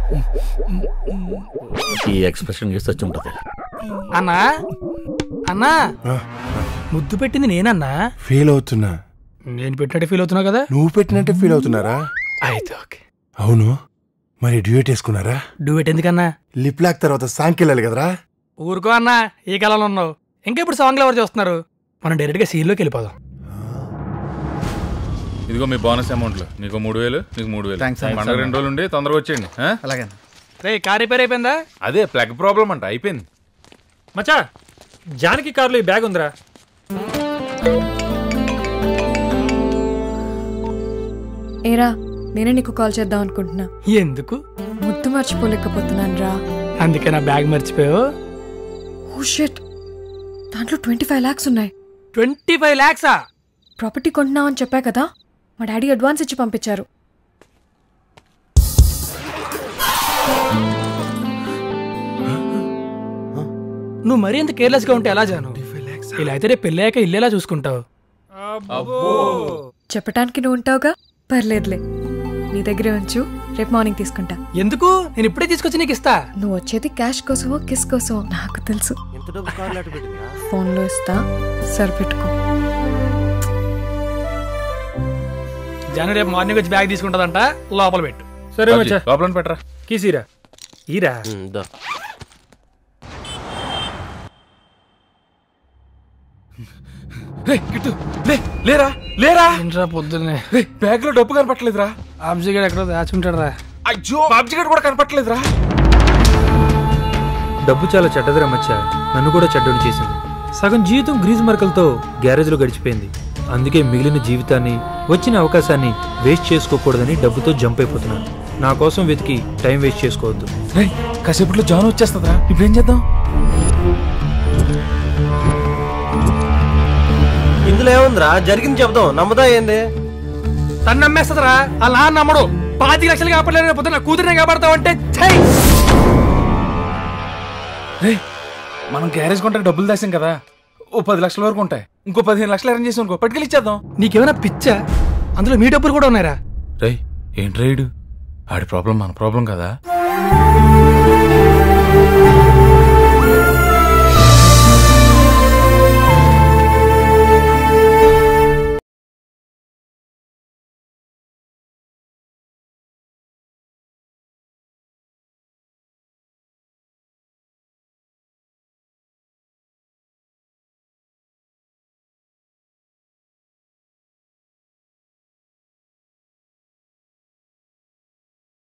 ఈ ఎక్స్ప్రెషన్ చేసి వచ్చి ఉంటుంది అన్నా అన్నా ముద్దు పెట్టింది నేనన్నా ఫీల్ అవుతున్నా నేను పెట్టినట్టు ఫీల్ అవుతున్నావు కదా నువ్వు పెట్టినట్టే ఫీల్ అవుతున్నారా అయితే ఓకే అవును మరి డ్యూయట్ వేసుకున్నారా డూవెట్ ఎందుకన్నా లిప్ లాక్ తర్వాత సాంగ్కి వెళ్ళాలి కదరా ఊరుకో అన్నా ఈ కాలంలో ఉన్నావు ఇంకా ఇప్పుడు సాంగ్లు ఎవరు చూస్తున్నారు మనం డైరెక్ట్గా సీన్లోకి వెళ్ళిపోదాం ఇదిగో మీ బోనస్ అమౌంట్లు నీకు మూడు వేలు నీకు మూడు వేలు Thanks, thanks, పండుగ రెండు రోజులు ఉండి తొందరగా వచ్చేయండి ఆ? అలాగే రే కార్ రిపేర్ అయిపోయిందా అదే ప్లగ్ ప్రాబ్లం అంట అయిపోయింది మచా జానకి కార్లో ఈ బ్యాగ్ ఉందిరా ఏరా నేనే నీకు కాల్ చేద్దాం అనుకుంటున్నా ఎందుకు ముద్దు మర్చిపోలేకపోతున్నాను రా అందుకే నా బ్యాగ్ మర్చిపోయావు ఓ షిట్ దాంట్లో ట్వంటీ ఫైవ్ ల్యాక్స్ ఉన్నాయి ట్వంటీ ఫైవ్ ల్యాక్సా ప్రాపర్టీ కొంటున్నామని చెప్పా కదా మా డాడీ అడ్వాన్స్ ఇచ్చి పంపించారు నువ్వు మరీ ఇంత కేర్లెస్గా ఉంటే ఎలా జాను ఇలా అయితే రేపు పెళ్ళాక ఇల్లేలా చూసుకుంటావు చెప్పటానికి నువ్వు ఉంటావుగా పర్లేదులే నీ దగ్గరే ఉంచు రేపు మార్నింగ్ తీసుకుంటా ఎందుకు నేను ఇప్పుడే తీసుకొచ్చి నీకు ఇస్తా నువ్వు వచ్చేది క్యాష్ కోసమో కిస్ కోసమో నాకు తెలుసు ఫోన్లో ఇస్తా సరిపెట్టుకో జాను రేపు మార్నింగ్ వచ్చి బ్యాగ్ తీసుకుంటుందంట లోపల పెట్టు సరే మచ్చా లోపల పెట్టరా కీసీరా ఈరా రే గిట్టు లే లేరా లేరా ఏంట్రా పొద్దున్నే రే బ్యాగ్ లో డబ్బు కనపట్లేదురా ఆబ్జీ గడు ఎక్కడో దాచుంటాడు రా అయ్యో బాబ్జీ గడ్ కూడా కనపట్లేదురా డబ్బు చాలా చెడ్డదిరా మచ్చా నన్ను కూడా చెడ్డని చేసింది సగం జీవితం గ్రీజ్ మరకలతో గ్యారేజ్లో గడిచిపోయింది అందుకే మిగిలిన జీవితాన్ని వచ్చిన అవకాశాన్ని వేస్ట్ చేసుకోకూడదని డబ్బుతో జంప్ అయిపోతున్నాను నా కోసం వెతికి టైం వేస్ట్ చేసుకోవద్దు రే కాసేపట్లో జాన్ వచ్చేస్తుందిరా ఇప్పుడు ఏం చేద్దాం ఇందులో ఏముందిరా జరిగింది చెప్దాం నమ్ముదా ఏంది తను నమ్మేస్తుందిరా వాళ్ళ నాన్న నమ్మడు పాతిక లక్షలు కాపాడలేదు రేపు పొద్దున్న కూతురునే కాపాడతావు అంటే ఛై! రే మనం గ్యారేజ్ కొంటే డబ్బులు దాసాం కదా ఓ పది లక్షల వరకు ఉంటాయి ఇంకో పదిహేను లక్షలు అరేంజ్ చేసి అనుకో పట్టుకెళ్ళి ఇచ్చేద్దాం నీకేమైనా పిచ్చా అందులో మీ డబ్బులు కూడా ఉన్నాయిరా రే ఏంటి రైడు ఆడి ప్రాబ్లం మన ప్రాబ్లం కదా